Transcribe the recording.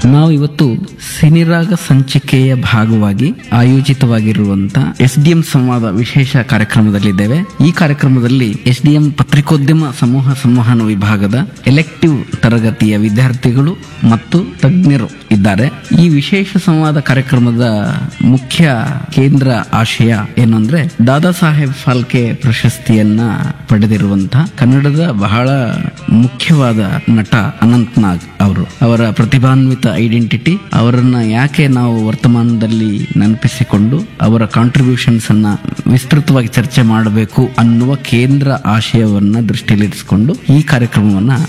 ನಾವು ಇವತ್ತು ಸಿನಿರಾಗ ಸಂಚಿಕೆಯ ಭಾಗವಾಗಿ ಆಯೋಜಿತವಾಗಿರುವಂತಹ ಎಸ್ ಡಿ ಎಂ ಸಂವಾದ ವಿಶೇಷ ಕಾರ್ಯಕ್ರಮದಲ್ಲಿದ್ದೇವೆ ಈ ಕಾರ್ಯಕ್ರಮದಲ್ಲಿ ಎಸ್ ಡಿ ಎಂ ಪತ್ರಿಕೋದ್ಯಮ ಸಮೂಹ ಸಂವಹನ ವಿಭಾಗದ ಎಲೆಕ್ಟಿವ್ ತರಗತಿಯ ವಿದ್ಯಾರ್ಥಿಗಳು ಮತ್ತು ತಜ್ಞರು ಇದ್ದಾರೆ ಈ ವಿಶೇಷ ಸಂವಾದ ಕಾರ್ಯಕ್ರಮದ ಮುಖ್ಯ ಕೇಂದ್ರ ಆಶಯ ಏನು ಅಂದ್ರೆ ದಾದಾ ಸಾಹೇಬ್ ಫಾಲ್ಕೆ ಪ್ರಶಸ್ತಿಯನ್ನ ಪಡೆದಿರುವಂತಹ ಕನ್ನಡದ ಬಹಳ ಮುಖ್ಯವಾದ ನಟ ಅನಂತ್ ನಾಗ್ ಅವರು ಅವರ ಪ್ರತಿಭಾನ್ವಿತ ಐಡೆಂಟಿಟಿ ಅವರನ್ನ ಯಾಕೆ ನಾವು ವರ್ತಮಾನದಲ್ಲಿ ನೆನಪಿಸಿಕೊಂಡು ಅವರ ಕಾಂಟ್ರಿಬ್ಯೂಷನ್ಸ್ ಅನ್ನ ವಿಸ್ತೃತವಾಗಿ ಚರ್ಚೆ ಮಾಡಬೇಕು ಅನ್ನುವ ಕೇಂದ್ರ ಆಶಯವನ್ನ ದೃಷ್ಟಿಯಲ್ಲಿರಿಸಿಕೊಂಡು ಈ ಕಾರ್ಯಕ್ರಮವನ್ನ